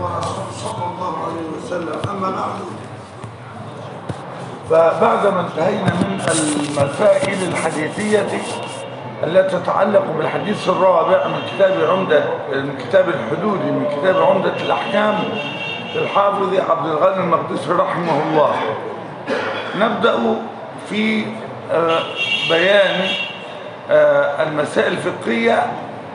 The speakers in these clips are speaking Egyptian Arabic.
صلى الله عليه وسلم أما بعد فبعد ما انتهينا من المسائل الحديثية التي تتعلق بالحديث الرابع من كتاب عمدة من كتاب الحدود من كتاب عمدة الأحكام للحافظ عبد الغني المقدسي رحمه الله نبدأ في آه، بيان آه، المسائل الفقهية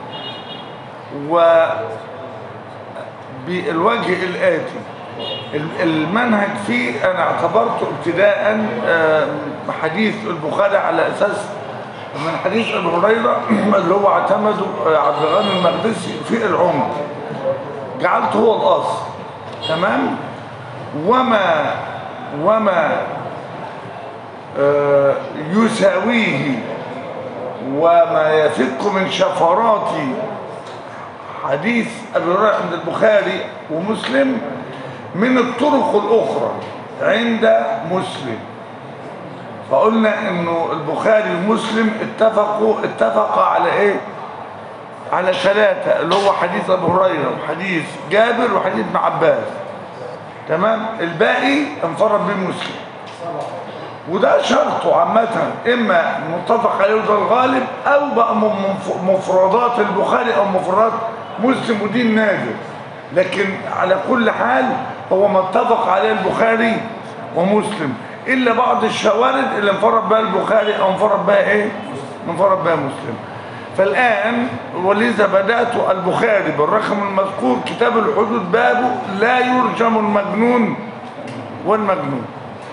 وبالوجه الآتي المنهج فيه أنا اعتبرته ابتداء آه، حديث البخاري على أساس من حديث أبي هريرة اللي هو اعتمده آه، عبد الغني المقدسي في العمر جعلته هو الأصل تمام وما وما آه، يساويه وما يفك من شفرات حديث أبي هريرة عند البخاري ومسلم من الطرق الأخرى عند مسلم فقلنا انه البخاري ومسلم اتفقوا اتفقا على ايه على ثلاثة اللي هو حديث ابو هريرة وحديث جابر وحديث ابن عباس تمام الباقي انفرد به مسلم وده شرطه عامة اما متفق عليه وده الغالب او بقى من مفردات البخاري او مفردات مسلم ودي النادر لكن على كل حال هو ما اتفق عليه البخاري ومسلم الا بعض الشوارد اللي انفرد بها البخاري او انفرد بها ايه انفرد بها مسلم فالان ولذا بدات البخاري بالرقم المذكور كتاب الحدود بابه لا يرجم المجنون والمجنون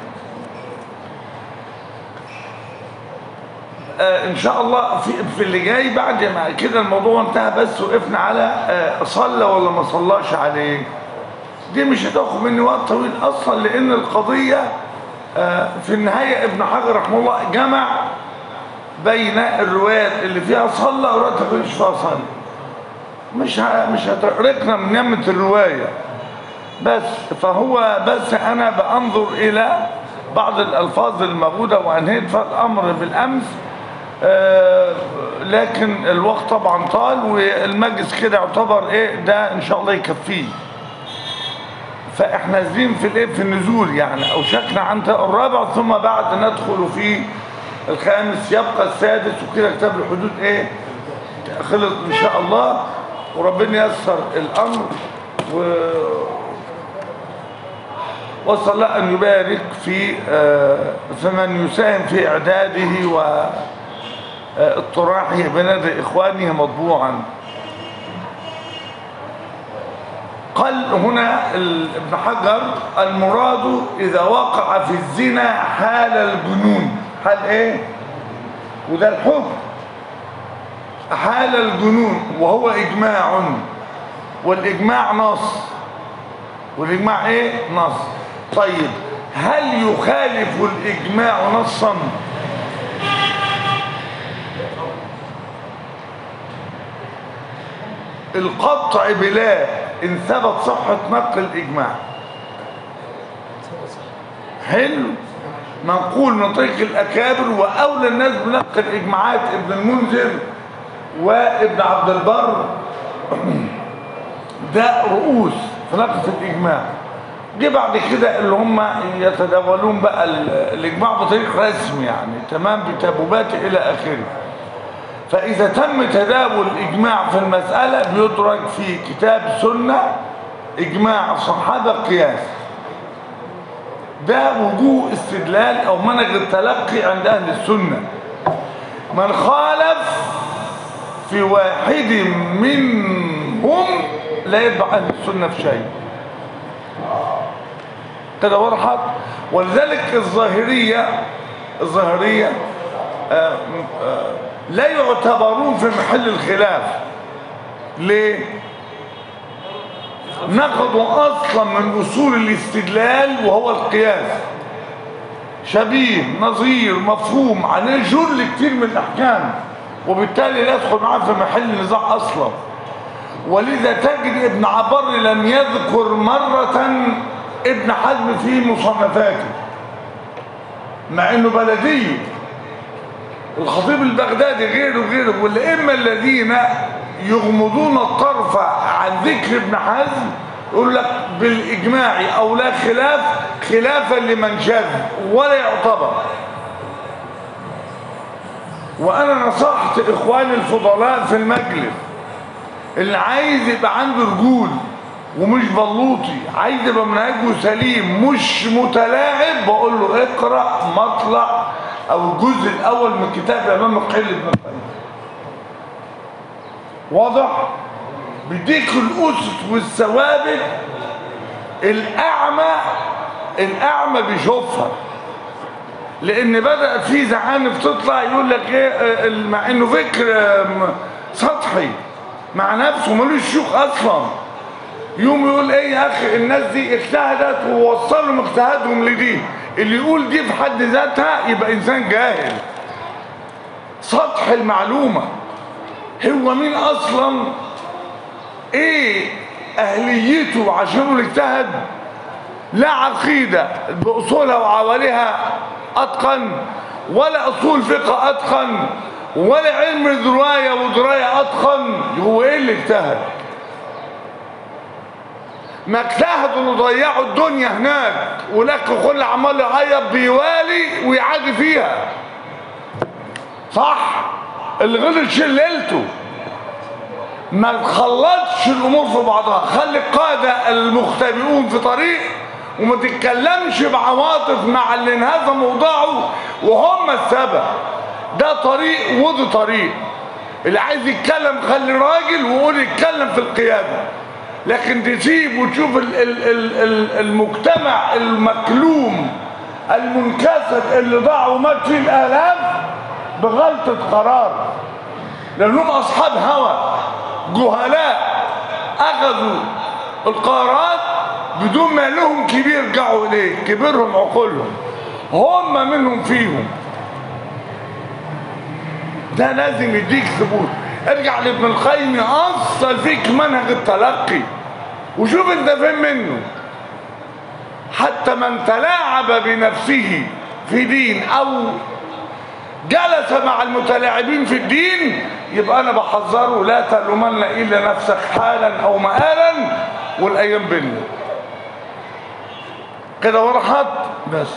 آه ان شاء الله في, في اللي جاي بعد ما كده الموضوع انتهى بس وقفنا على آه صلى ولا ما صلاش عليه دي مش هتاخد مني وقت طويل اصلا لان القضيه آه في النهايه ابن حجر رحمه الله جمع بين الروايات اللي فيها صلى وروايات اللي مش فيها صلى مش ه... مش هترقنا من يمه الروايه بس فهو بس انا بانظر الى بعض الالفاظ الموجوده وانهيت الامر بالامس آه لكن الوقت طبعا طال والمجلس كده يعتبر ايه ده ان شاء الله يكفيه فاحنا نازلين في الايه في النزول يعني او شكنا عن الرابع ثم بعد ندخل في الخامس يبقى السادس وكده كتاب الحدود ايه خلص ان شاء الله وربنا ييسر الامر و وصل الله ان يبارك في آه فمن يساهم في اعداده و اطراحه بنادى إخوانه مطبوعا قال هنا ابن حجر المراد إذا وقع في الزنا حال الجنون حال إيه وده الحكم حال الجنون وهو إجماع والإجماع نص والإجماع إيه نص طيب هل يخالف الإجماع نصا القطع بلا ان ثبت صحة نقل الاجماع حلو منقول من طريق الاكابر واولى الناس بنقل اجماعات ابن المنذر وابن عبد البر ده رؤوس في نقل الاجماع جه بعد كده اللي هم يتداولون بقى الاجماع بطريق رسمي يعني تمام بتبوبات الى اخره فإذا تم تداول الإجماع في المسألة بيدرج في كتاب سنة إجماع الصحابة قياس ده وجوه استدلال أو منهج التلقي عند أهل السنة من خالف في واحد منهم لا يتبع أهل السنة في شيء كده وضحت ولذلك الظاهرية الظاهرية آآ آآ لا يعتبرون في محل الخلاف ليه نقضوا اصلا من اصول الاستدلال وهو القياس شبيه نظير مفهوم عليه جل كتير من الاحكام وبالتالي لا يدخل معاه في محل النزاع اصلا ولذا تجد ابن عبر لم يذكر مرة ابن حزم في مصنفاته مع انه بلديه الخطيب البغدادي غيره غيره والأئمة الذين يغمضون الطرف عن ذكر ابن حزم يقول لك بالاجماع او لا خلاف خلافا لمن شاذ ولا يعتبر وانا نصحت اخواني الفضلاء في المجلس اللي عايز يبقى عنده رجول ومش بلوطي عايز يبقى منهجه سليم مش متلاعب بقول له اقرا مطلع او الجزء الاول من كتاب امام القيل ابن القيم واضح بيديك الاسس والثوابت الاعمى الاعمى بيشوفها لان بدا في زعانف تطلع يقول لك ايه مع انه فكر سطحي مع نفسه ملوش شيوخ اصلا يوم يقول ايه يا اخي الناس دي اجتهدت ووصلوا اجتهادهم لدي اللي يقول دي في حد ذاتها يبقى انسان جاهل سطح المعلومه هو مين اصلا ايه اهليته عشان اجتهد لا عقيدة بأصولها وعواليها أتقن ولا أصول فقه أتقن ولا علم دراية ودراية أتقن هو إيه اللي اجتهد ما اجتهدوا وضيعوا الدنيا هناك ولك كل عمال يعيط بيوالي ويعادي فيها صح اللي غلط شللته ما تخلطش الامور في بعضها خلي القاده المختبئون في طريق وما تتكلمش بعواطف مع اللي انهزم وضاعوا وهم السبب ده طريق وده طريق اللي عايز يتكلم خلي راجل وقول يتكلم في القياده لكن تسيب وتشوف ال ال ال ال المجتمع المكلوم المنكسر اللي ضاع ومات فيه الالاف بغلطه قرار لانهم اصحاب هوى جهلاء اخذوا القرارات بدون ما لهم كبير رجعوا اليه كبرهم عقولهم هم منهم فيهم ده لازم يديك ثبوت ارجع لابن القيم يأصل فيك منهج التلقي وشوف انت فين منه حتى من تلاعب بنفسه في دين او جلس مع المتلاعبين في الدين يبقى انا بحذره لا تلومن الا نفسك حالا او مآلا والايام بينا كده ورحت بس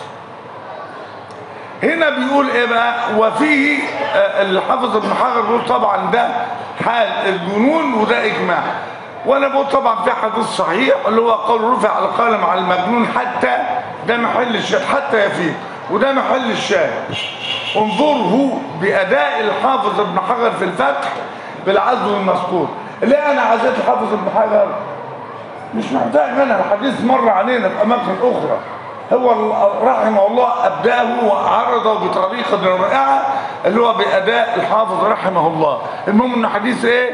هنا بيقول ايه بقى وفيه آه الحافظ ابن حجر بيقول طبعا ده حال الجنون وده اجماع وانا بقول طبعا في حديث صحيح اللي هو قول رفع القلم على المجنون حتى ده محل الشاهد حتى يفيق وده محل الشاهد انظره باداء الحافظ ابن حجر في الفتح بالعزو المذكور ليه انا عزيت الحافظ ابن حجر مش محتاج منها الحديث مر علينا في اماكن اخرى هو رحمه الله ابداه وعرضه بطريقه رائعه اللي هو باداء الحافظ رحمه الله المهم انه حديث ايه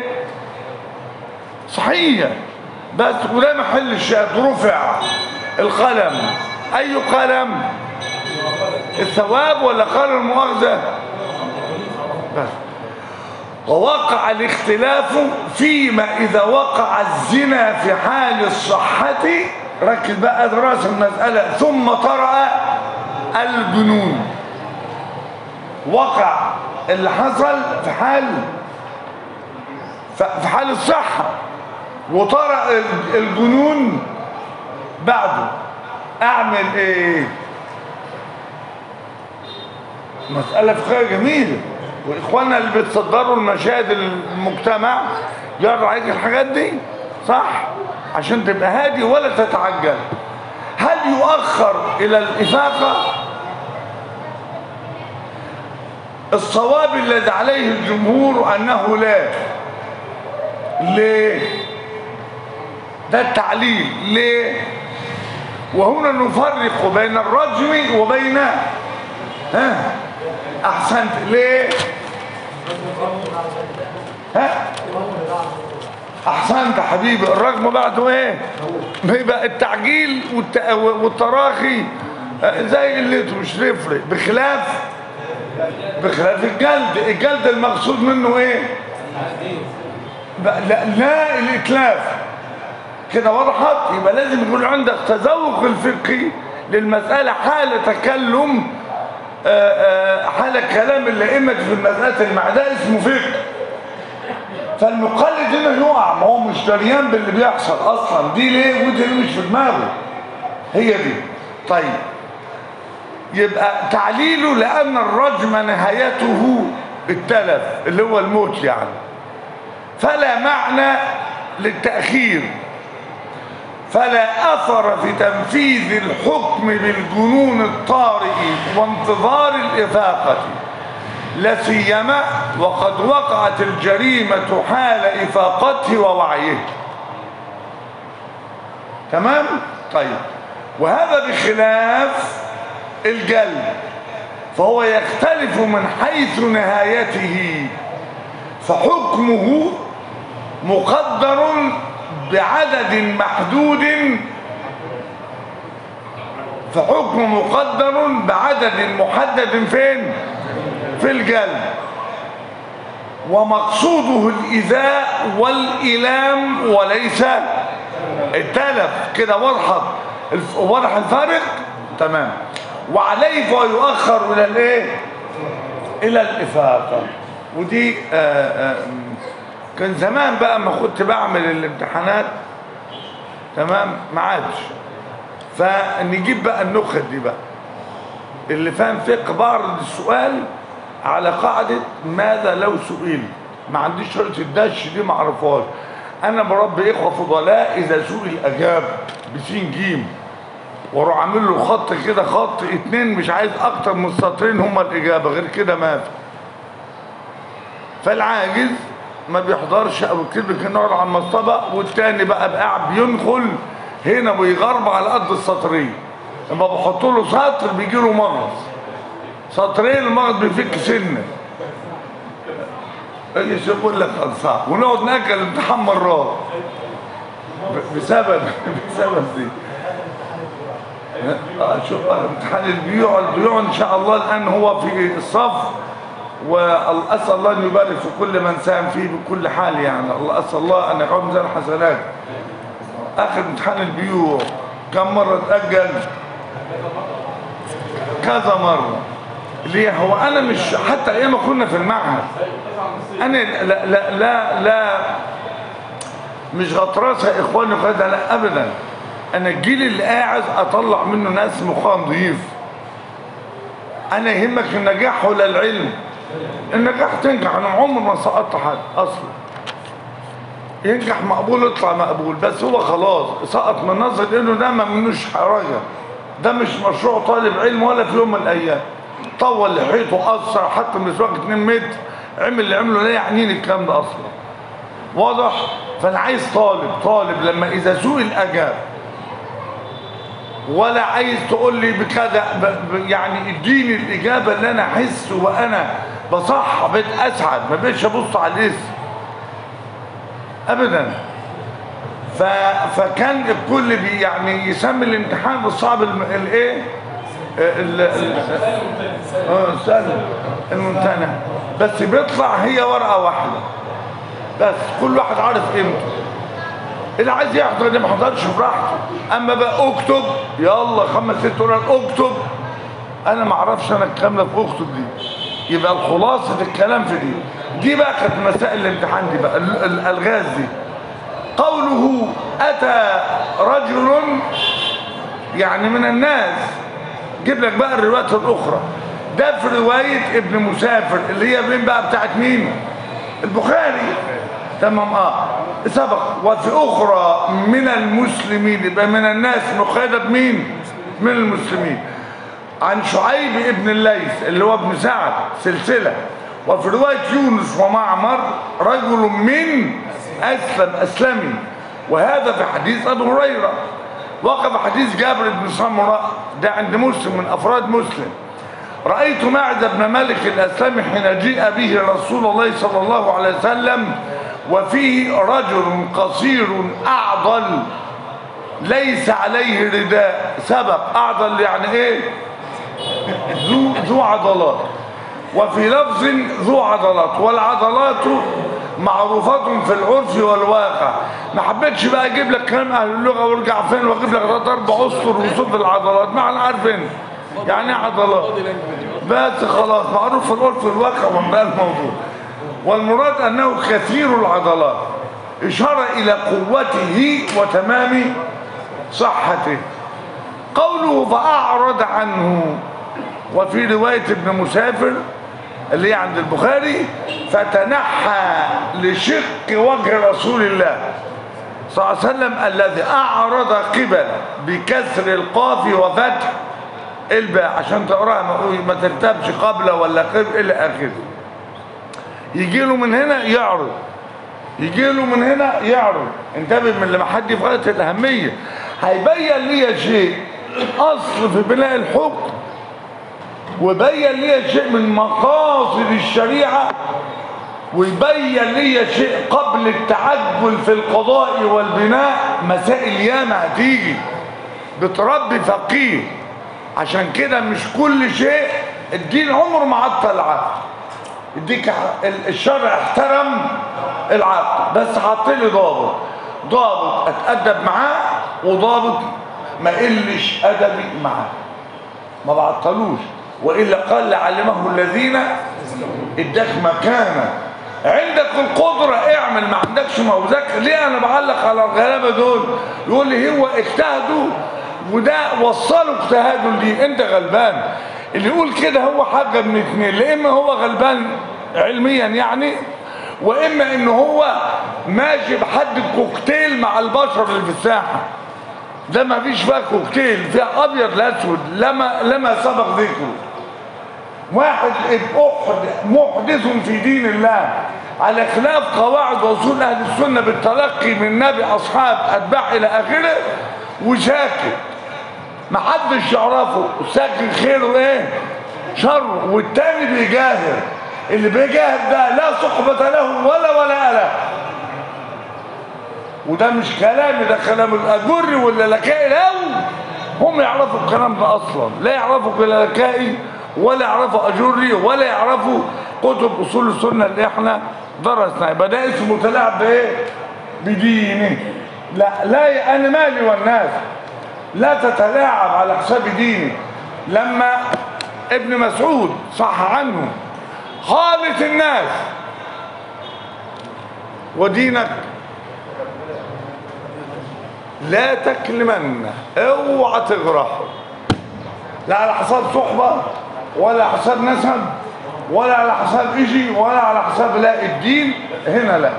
صحيح بس وده محل الشاهد رفع القلم اي قلم الثواب ولا قلم المؤاخذه بس ووقع الاختلاف فيما اذا وقع الزنا في حال الصحه ركز بقى دراسة المسألة ثم طرأ الجنون وقع اللي حصل في حال في حال الصحة وطرأ الجنون بعده اعمل ايه مسألة فقهية جميلة واخواننا اللي بيتصدروا المشاهد المجتمع يرى عليك الحاجات دي صح عشان تبقى هادي ولا تتعجل هل يؤخر الى الافاقه الصواب الذي عليه الجمهور انه لا ليه ده التعليل ليه وهنا نفرق بين الرجم وبين ها احسنت ليه ها احسنت حبيبي الرجم بعده ايه بيبقى التعجيل والت... والتراخي زي قلته مش يفرق بخلاف بخلاف الجلد الجلد المقصود منه ايه لا لا الاتلاف كده وضحت يبقى لازم يكون عندك تذوق الفقهي للمسألة حال تكلم حال كلام الأئمة في المسألة المعداء اسمه فقه فالمقلد هنا يقع ما هو مش دريان باللي بيحصل اصلا دي ليه ودي ليه مش في دماغه هي دي طيب يبقى تعليله لان الرجم نهايته التلف اللي هو الموت يعني فلا معنى للتأخير فلا أثر في تنفيذ الحكم بالجنون الطارئ وانتظار الإفاقة لا سيما وقد وقعت الجريمة حال إفاقته ووعيه تمام؟ طيب وهذا بخلاف الجلد فهو يختلف من حيث نهايته فحكمه مقدر بعدد محدود فحكم مقدر بعدد محدد فين في الجلد ومقصوده الإذاء والإلام وليس التلف كده واضحة الف- واضح الفارق تمام وعليه فيؤخر إلى الايه إلى الإفاقة ودي آآ آآ كان زمان بقى ما كنت بعمل الامتحانات تمام ما عادش فنجيب بقى النكت دي بقى اللي فاهم فقه بعرض السؤال على قاعدة ماذا لو سئل ما عنديش شرط الدش دي ما اعرفهاش انا بربي اخوة فضلاء اذا سئل اجاب بسين جيم واروح عامل له خط كده خط اتنين مش عايز اكتر من سطرين هما الاجابة غير كده ما في فالعاجز ما بيحضرش او الكلب كان يقعد على المصطبة والتاني بقى بقى قاعد بينخل هنا ويغرب على قد السطرين لما بحط له سطر بيجي له مغص سطرين المغص بيفك سنه اي شيء يقول لك خلصان ونقعد ناكل الامتحان مرات ب- بسبب بسبب دي آه، شوف بقى امتحان البيوع البيوع ان شاء الله الان هو في الصف واسال الله ان يبارك في كل من ساهم فيه بكل حال يعني الله اسال الله ان يقوم ميزان الحسنات اخر امتحان البيوع كم مره اتاجل كذا مره ليه هو انا مش حتى ايام ما كنا في المعهد انا لا لا لا, لا مش غطرسه يا اخواني وكذا لا ابدا انا الجيل اللي قاعد اطلع منه ناس مخها نظيف انا يهمك النجاح ولا العلم النجاح تنجح انا عمري ما سقطت حد اصلا ينجح مقبول يطلع مقبول بس هو خلاص سقط من نظر انه ده ما منوش حرجه ده مش مشروع طالب علم ولا في يوم من الايام طول لحيته قصر حتى مسواك 2 متر عمل اللي عمله لا يعنيني الكلام ده اصلا واضح فانا عايز طالب طالب لما اذا سئل اجاب ولا عايز تقول لي بكذا ب- ب- يعني اديني الاجابه اللي انا احس وانا بصح بقيت اسعد ما بقتش ابص على الاسم ابدا ف... فكان الكل بي يعني يسمي الامتحان بالصعب الم- الايه ال- ال- اه السهل الممتنع بس بيطلع هي ورقه واحده بس كل واحد عارف قيمته اللي عايز يحضر اللي ما حضرش براحته اما بقى اكتب يلا خمس ست ورقات اكتب انا ما اعرفش انا الكلام ده في اكتب دي يبقى الخلاصه الكلام في دي دي بقى كانت مسائل الامتحان دي بقى ال- الالغاز دي قوله اتى رجل يعني من الناس جيب لك بقى الروايات الاخرى ده في روايه ابن مسافر اللي هي مين بقى بتاعت مين البخاري تمام اه سبق وفي اخرى من المسلمين يبقى من الناس مقيده بمين من المسلمين عن شعيب ابن الليث اللي هو ابن سعد سلسله وفي روايه يونس ومعمر رجل من اسلم اسلمي وهذا في حديث ابي هريره وقف حديث جابر بن سمره ده عند مسلم من افراد مسلم رأيت معد بن مالك الأسلمي حين جيء به رسول الله صلى الله عليه وسلم وفيه رجل قصير أعضل ليس عليه رداء سبق أعضل يعني إيه ذو, ذو عضلات وفي لفظ ذو عضلات والعضلات معروفة في العرف والواقع ما حبيتش بقى اجيب لك كلام اهل اللغه وارجع فين واجيب لك ثلاث اربع اسطر وصف العضلات ما انا عارفين يعني ايه عضلات بس خلاص معروف في العرف والواقع وانتهى الموضوع والمراد أنه كثير العضلات إشارة إلى قوته وتمام صحته قوله فأعرض عنه وفي رواية ابن مسافر اللي هي عند البخاري فتنحى لشق وجه رسول الله صلى الله عليه وسلم الذي أعرض قبل بكسر القاف وفتح الباء عشان تقراها ما- ما ترتبش قبل ولا قبل إلى آخره يجي له من هنا يعرض يجي له من هنا يعرض انتبه من اللي حد في غايه الاهميه هيبين لي شيء اصل في بناء الحكم ويبين لي شيء من مقاصد الشريعه ويبين لي شيء قبل التعجل في القضاء والبناء مسائل ياما هتيجي بتربي فقيه عشان كده مش كل شيء الدين عمره ما عطل العقل يديك ال- الشرع احترم العقل بس حط لي ضابط ضابط اتادب معاه وضابط ما قلش ادبي معاه ما بعطلوش والا قال لعلمه الذين اداك مكانه عندك القدرة اعمل ما عندكش ما هو ذاك ليه انا بعلق على الغلابة دول يقول لي هو اجتهدوا وده وصلوا اجتهادوا ليه انت غلبان اللي يقول كده هو حاجة من اتنين لا اما هو غلبان علميا يعني واما ان هو ماشي بحد الكوكتيل مع البشر اللي في الساحة ده ما فيش فيها كوكتيل فيها ابيض لاسود لما لما سبق ذكره واحد أحد محدث في دين الله على خلاف قواعد واصول اهل السنه بالتلقي من نبي اصحاب اتباع الى اخره وساكت ما حدش يعرفه ساكت خيره ايه شر والتاني بيجاهر اللي بيجاهر ده لا صحبة له ولا ولا له وده مش كلامي ده كلام الاجري واللكائي لا هم يعرفوا الكلام ده اصلا لا يعرفوا اللكائي ولا يعرفوا اجري ولا يعرفوا كتب اصول السنه اللي احنا درسنا يبقى ده اسمه تلاعب بايه بدينه لا لا انا مالي والناس لا تتلاعب على حساب ديني لما ابن مسعود صح عنه خالط الناس ودينك لا تكلمن اوعى تغرحه لا على حساب صحبة ولا على حساب نسب ولا على حساب اجي ولا على حساب لا الدين هنا لا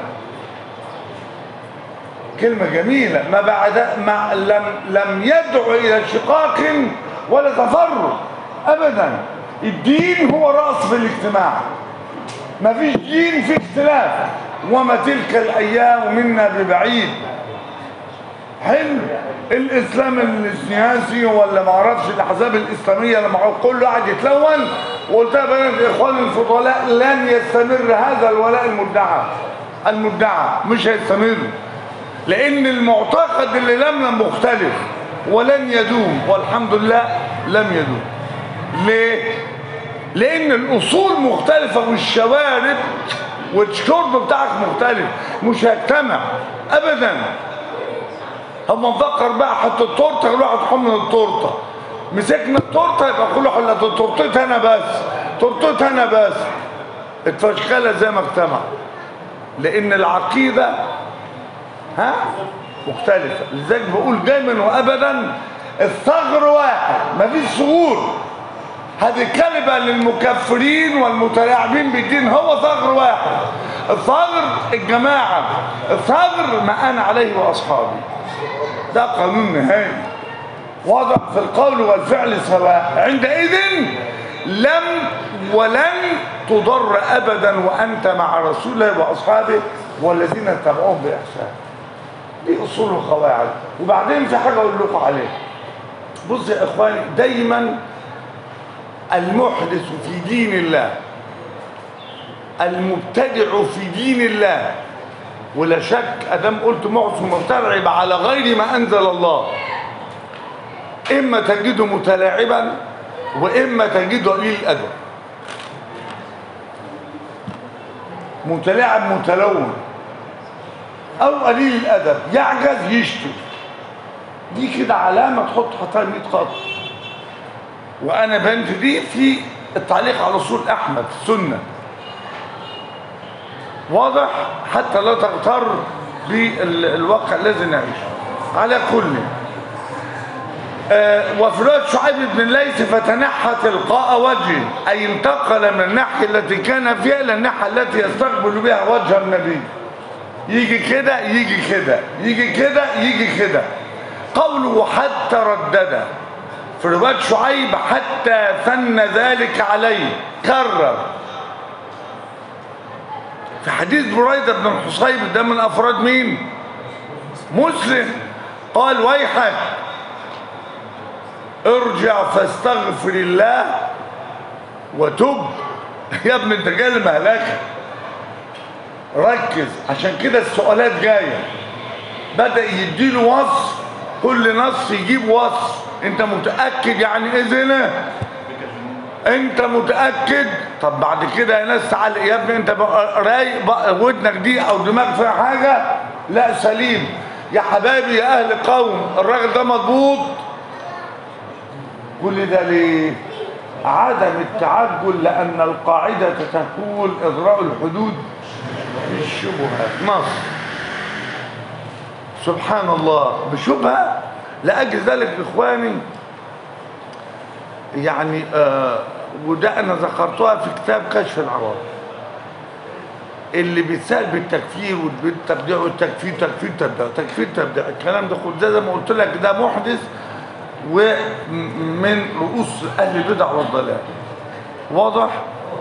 كلمة جميلة ما بعد ما لم لم يدعو إلى شقاق ولا تفرق أبدا الدين هو رأس في الاجتماع ما فيش دين في اختلاف وما تلك الأيام منا ببعيد حلو الاسلام السياسي ولا ما اعرفش الاحزاب الاسلاميه لما كل واحد يتلون وقلت يا بنات اخواني الفضلاء لن يستمر هذا الولاء المدعى المدعى مش هيستمر لان المعتقد اللي لم مختلف ولن يدوم والحمد لله لم يدوم ليه لان الاصول مختلفه والشوارب والشرب بتاعك مختلف مش هيجتمع ابدا هم نفكر بقى حط التورته كل واحد يحط من التورته مسكنا التورته يبقى كل واحد لا تورتتي انا بس تورتتي انا بس اتفشكلت زي ما اجتمع لان العقيده ها مختلفه لذلك بقول دايما وابدا الثغر واحد مفيش ثغور هذه كلمه للمكفرين والمتلاعبين بالدين هو ثغر واحد الثغر الجماعه الثغر ما انا عليه واصحابي ده قانون نهائي واضح في القول والفعل سواء عندئذ لم ولن تضر ابدا وانت مع رسول الله واصحابه والذين اتبعوهم باحسان دي اصول القواعد وبعدين في حاجه اقول لكم عليها بص يا اخواني دايما المحدث في دين الله المبتدع في دين الله ولا شك ادام قلت محدث مبتدع يبقى على غير ما انزل الله اما تجده متلاعبا واما تجده قليل الادب متلاعب متلون او قليل الادب يعجز يشتم دي كده علامه تحط حطها 100 خط وانا بنت دي في التعليق على اصول احمد السنه واضح حتى لا تغتر بالواقع الذي نعيشه على كل آه، وفي رواية شعيب بن الليث فتنحى تلقاء وجهه أي انتقل من الناحية التي كان فيها إلى الناحية التي يستقبل بها وجه النبي يجي كده يجي كده يجي كده يجي كده قوله حتى ردد في رواية شعيب حتى ثن ذلك عليه كرر في حديث بريدة بن الحصيب ده من أفراد مين مسلم قال ويحك ارجع فاستغفر الله وتب يا ابن انت جاي المهلكه ركز عشان كده السؤالات جايه بدا يديله وصف كل نص يجيب وصف انت متاكد يعني اذن انت متاكد طب بعد كده يا ناس تعال يا ابني انت بقى رايق بقى ودنك دي او دماغك فيها حاجه لا سليم يا حبايبي يا اهل قوم الراجل ده مضبوط كل ده ليه عدم التعجل لان القاعده تقول اغراء الحدود بالشبهات نص سبحان الله بشبهه لاجل ذلك اخواني يعني آه وده انا ذكرتها في كتاب كشف العوار اللي بيتسال بالتكفير والتبديع والتكفير تكفير تبديع تكفير تبديع الكلام ده خد ده زي ما قلت لك ده محدث ومن رؤوس اهل البدع والضلال واضح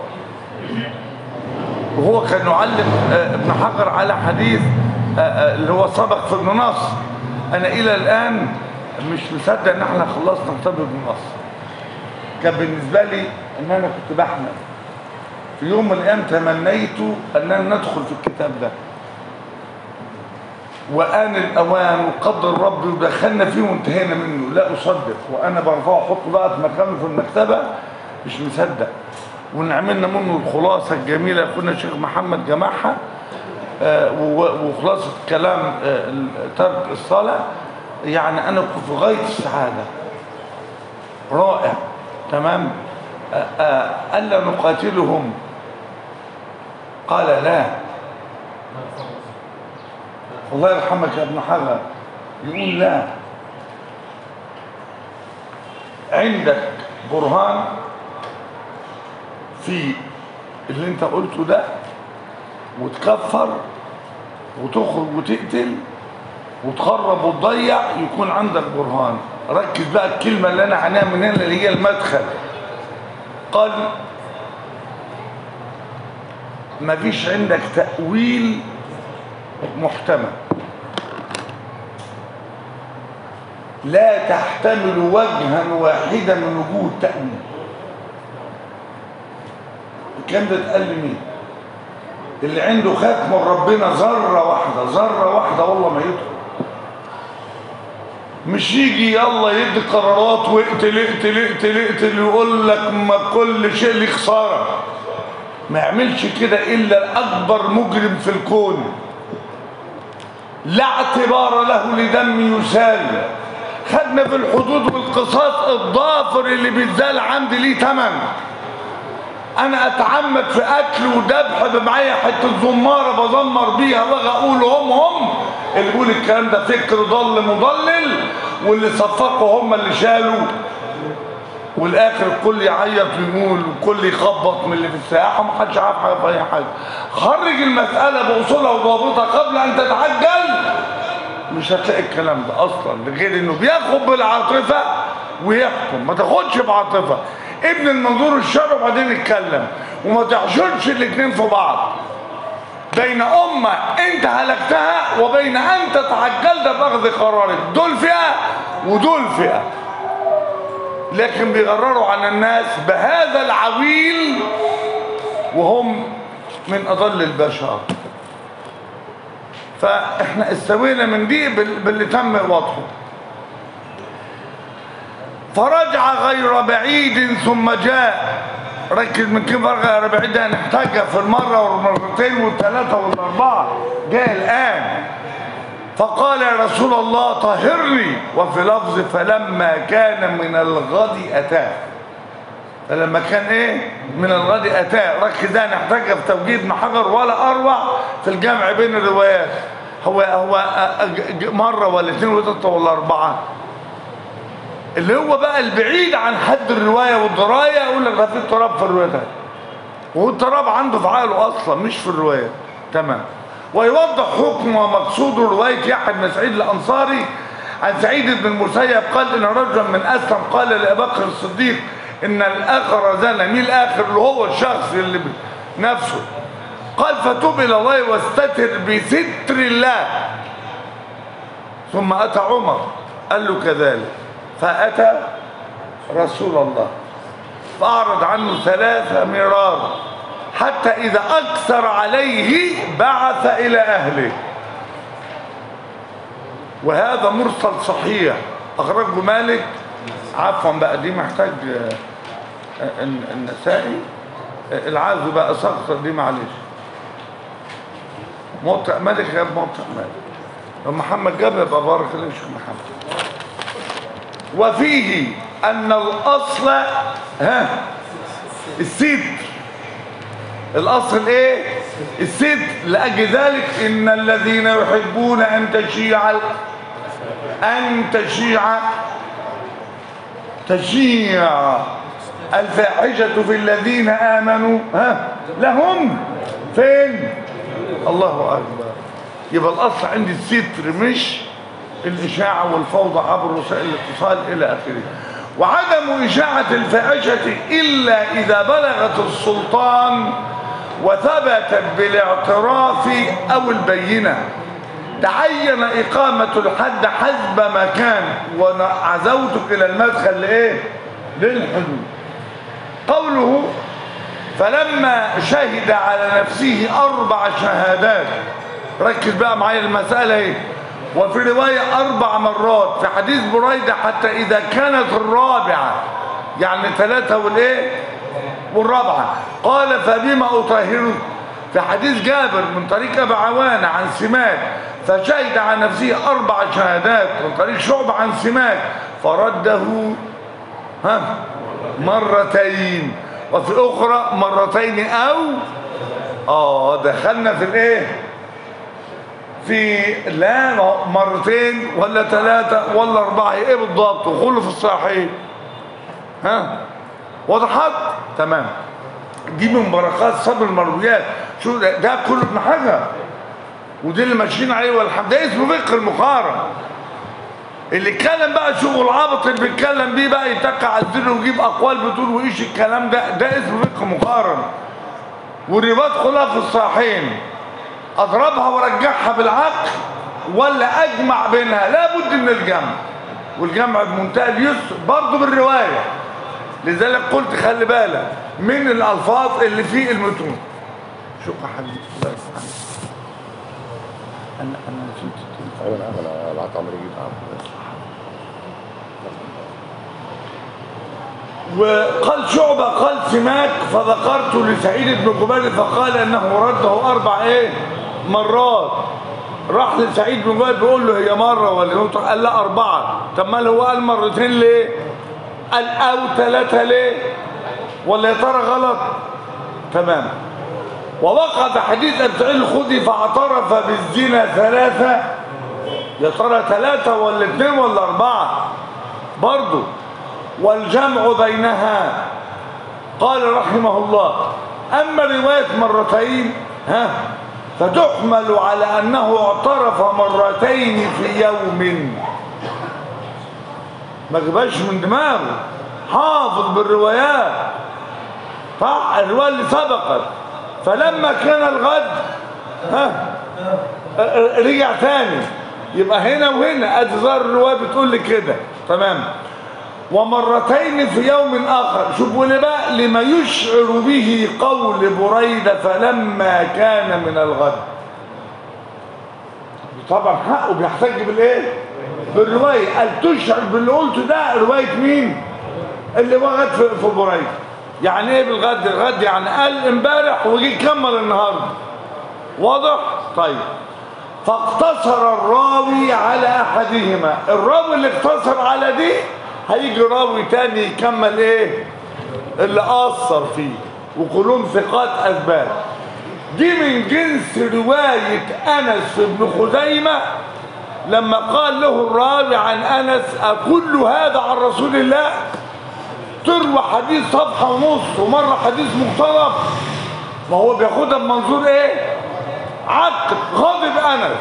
وهو كان يعلم آه، ابن حجر على حديث آه، آه، اللي هو سبق في ابن نصر انا الى الان مش مصدق ان احنا خلصنا كتاب ابن نصر كان بالنسبه لي ان انا كنت بحلم في يوم من الايام تمنيت اننا ندخل في الكتاب ده وآن الأوان وقدر ربي ودخلنا فيه وانتهينا منه لا أصدق وأنا برفعه أحطه بقى في مكانه في المكتبة مش مصدق ونعملنا منه الخلاصة الجميلة أخونا الشيخ محمد جمعها آه، و- وخلاصة كلام آه، ترك الصلاة يعني أنا كنت في غاية السعادة رائع تمام آه، آه، ألا نقاتلهم قال لا الله يرحمك يا ابن حجر يقول لا عندك برهان في اللي انت قلته ده وتكفر وتخرج وتقتل وتخرب وتضيع يكون عندك برهان ركز بقى الكلمة اللي انا عناها من هنا اللي هي المدخل قال ما فيش عندك تأويل محتمل لا تحتمل وجها واحدا من وجوه التأويل الكلام ده اتقال لمين اللي عنده خاف من ربنا ذرة واحدة ذرة واحدة والله ما يدخل مش يجي يلا يدي قرارات واقتل اقتل اقتل اقتل يقول لك ما كل شيء ليه خسارة ما يعملش كده الا اكبر مجرم في الكون لا اعتبار له لدم يسال خدنا في الحدود والقصاص الضافر اللي بيتزال عندي ليه تمن انا اتعمد في اكل وذبح بمعايا حته زماره بزمر بيها واجي اقول هم هم اللي بيقول الكلام ده فكر ضل مضلل واللي صفقوا هم اللي شالوا والاخر الكل يعيط ويقول والكل يخبط من اللي في الساحه ومحدش عارف حاجه في اي حاجه خرج المساله باصولها وضوابطها قبل ان تتعجل مش هتلاقي الكلام ده اصلا غير انه بياخد بالعاطفه ويحكم ما تاخدش بعاطفه ابن المنظور الشرعي وبعدين يتكلم وما تحشرش الاثنين في بعض بين امه انت هلكتها وبين انت تعجلت باخذ قرارك دول فئه ودول فئه لكن بيغرروا عن الناس بهذا العويل وهم من اضل البشر فاحنا استوينا من دي بال- باللي تم وضحه فرجع غير بعيد ثم جاء ركز من كيف فرجع غير بعيد ده نحتاجها في المرة والمرتين والثلاثة والأربعة جاء الآن فقال يا رسول الله طهرني وفي لفظ فلما كان من الغد أتاه فلما كان ايه من الغد اتاه ركز ده نحتاجها في توجيه ابن حجر ولا اروع في الجمع بين الروايات هو هو أ- أ- ج- مرة ولا اثنين ولا ثلاثة ولا أربعة اللي هو بقى البعيد عن حد الرواية والدراية يقول لك ده في اضطراب في الروايات وهو اضطراب عنده في عقله أصلا مش في الرواية تمام ويوضح حكم ومقصود رواية يحيى بن سعيد الأنصاري عن سعيد بن المسيب قال إن رجلا من أسلم قال لأبي بكر الصديق إن الآخر زنى مين الآخر اللي هو الشخص اللي ب- نفسه قال فتوب إلى الله واستتر بستر الله ثم أتى عمر قال له كذلك فأتى رسول الله فأعرض عنه ثلاث مرار حتى إذا أكثر عليه بعث إلى أهله وهذا مرسل صحيح أخرجه مالك عفوا بقى دي محتاج آه، آه، الن- النسائي آه، العزو بقى سقط دي معلش موطئ مالك غير موطئ مالك لو محمد جاب يبقى بارك الله فيك محمد وفيه أن الأصل ها الستر الأصل إيه الستر لأجل ذلك إن الذين يحبون أن تشيع ال- أن تشيع تشيع الفاحشة في الذين آمنوا ها لهم فين الله أكبر يبقى الأصل عندي الستر مش الإشاعة والفوضى عبر وسائل الاتصال إلى آخره وعدم إشاعة الفاحشة إلا إذا بلغت السلطان وثبتت بالاعتراف أو البينة تعين إقامة الحد حسب ما كان وعزوتك إلى المدخل لإيه؟ للحدود قوله فلما شهد على نفسه أربع شهادات ركز بقى معايا المسألة ايه وفي رواية أربع مرات في حديث بريدة حتى إذا كانت الرابعة يعني ثلاثة والإيه والرابعة قال فبما أطهره في حديث جابر من طريق أبي عوانة عن سماك فشهد عن نفسه أربع شهادات من طريق شعب عن سماك فرده ها مرتين وفي أخرى مرتين أو آه دخلنا في الإيه في لا مرتين ولا ثلاثة ولا أربعة ايه بالضبط وكله في الصحيح ها وضحت تمام دي من بركات صبر المرويات شو ده, ده كله ابن حجر ودي اللي ماشيين عليه والحمد ده اسمه فقه المقارنه اللي اتكلم بقى شغل عبط اللي بيتكلم بيه بقى يتكع على الزر ويجيب اقوال بتقول وايش الكلام ده ده اسمه فقه مقارنه والرباط كلها في الصحيحين اضربها وارجعها بالعقل ولا اجمع بينها لابد من الجمع والجمع بمنتهى اليسر برضه بالروايه لذلك قلت خلي بالك من الالفاظ اللي في المتون شوف يا حبيبي الله يسلمك انا انا نسيت ايوه نعم انا بعت عمرو يجيب وقال شعبة قال سماك فذكرت لسعيد بن جبير فقال انه رده اربع ايه مرات راح لسعيد بن جبير بيقول له هي مره ولا يوم قال لا اربعه طب ما هو قال مرتين ليه قال او ثلاثه ليه ولا يا ترى غلط تمام ووقع في حديث ابي سعيد الخدري فاعترف بالزنا ثلاثه يا ترى ثلاثه ولا اثنين ولا اربعه برضه والجمع بينها قال رحمه الله أما رواية مرتين ها فتحمل على أنه اعترف مرتين في يوم ما جباش من دماغه حافظ بالروايات صح الرواية اللي سبقت فلما كان الغد ها رجع تاني يبقى هنا وهنا ادي ظهر الرواية بتقول لي كده تمام ومرتين في يوم آخر شوفوا لي بقى لما يشعر به قول بريدة فلما كان من الغد طبعا حقه بيحتج بالايه بالرواية قال تشعر باللي قلته ده رواية مين اللي وغد في, في بريدة يعني ايه بالغد الغد يعني قال امبارح وجي كمل النهارده واضح طيب فاقتصر الراوي على احدهما الراوي اللي اقتصر على دي هيجي راوي تاني يكمل ايه اللي اثر فيه وكلهم ثقات اثبات دي من جنس رواية أنس بن خزيمة لما قال له الراوي عن أنس أكل هذا عن رسول الله تروى حديث صفحة ونص ومرة حديث مقترب ما هو بياخدها بمنظور ايه عقد غاضب أنس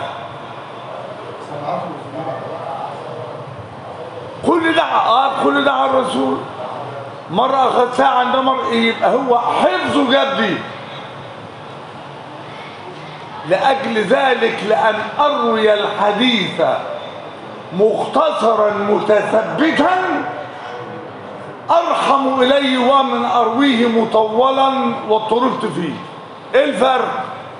كل ده اه كل ده على الرسول مرة أخذ ساعة عند مرة يبقى هو حفظه جاب دي لأجل ذلك لأن أروي الحديث مختصرا متثبتا أرحم إلي ومن أرويه مطولا واضطربت فيه إيه الفرق؟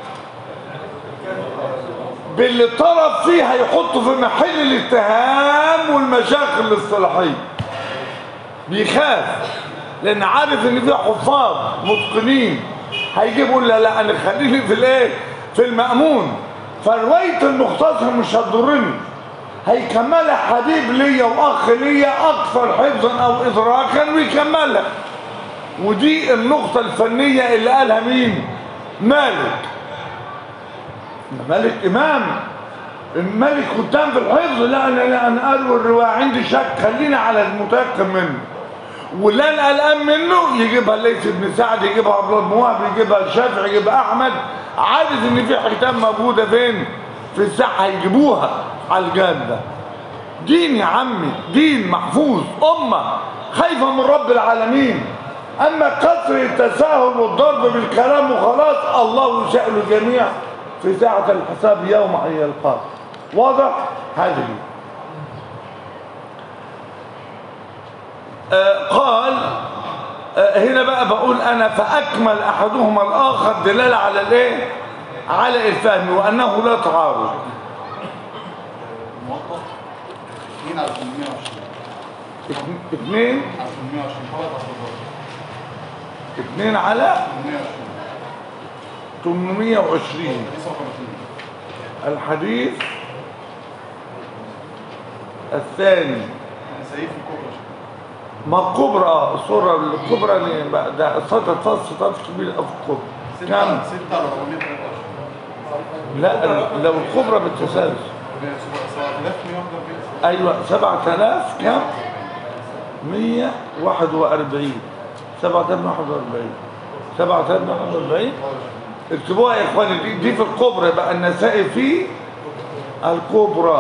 باللي طرف فيه هيحطه في محل الاتهام والمشاكل الاصطلاحيه بيخاف لان عارف ان في حفاظ متقنين هيجيب يقول لا لا انا خليني في الايه في المامون فروايه المختصر مش هتضرني هيكملها حبيب ليا واخ ليا اكثر حفظا او ادراكا ويكملها ودي النقطه الفنيه اللي قالها مين مالك مالك امام الملك قدام في الحفظ لا انا لا انا قالوا الروايه عندي شك خلينا على المتيقن منه واللي انا قلقان منه يجيبها ليث بن سعد يجيبها عبد الله بن وهب يجيبها الشافعي يجيبها احمد عارف ان في حيتان موجوده فين في الساحه هيجيبوها على الجاده دين يا عمي دين محفوظ امه خايفه من رب العالمين اما كثر التساهل والضرب بالكلام وخلاص الله يشاء الجميع في ساعة الحساب يوم أن يلقاه واضح هذه آه قال آه هنا بقى بقول أنا فأكمل أحدهما الآخر دلالة على الإيه على الفهم وأنه لا تعارض موظف 2 على 820 اثنين على 820 ثلاث أصدار اثنين على 820 820 59 الحديث الثاني سيف الكبرى ما الكبرى آه، الصورة الكبرى اللي بقى ده سطر فص سطر كبير أوي في الكبرى كم؟ 6 على 423 لا لو الكبرى بالتسلسل 7141 ايوه 7000 كم 141 7041 7041 اكتبوها يا اخواني دي, دي في الكبرى بقى النسائي في الكبرى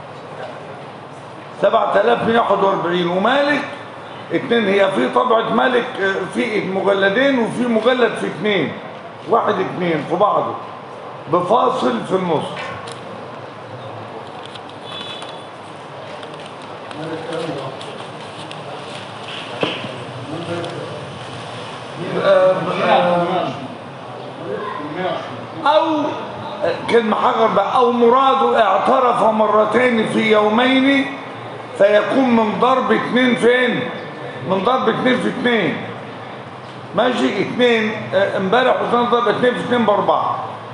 7141 ومالك اتنين هي في طبعة مالك آه، في مجلدين وفي مجلد في اتنين واحد اتنين في بعضه بفاصل في النص آه، آه، او كلمة حجر بقى او مراده اعترف مرتين في يومين فيكون من ضرب اتنين فين من ضرب اتنين في اتنين ماشي اتنين آه، امبارح وثاني ضرب اتنين في اتنين باربعة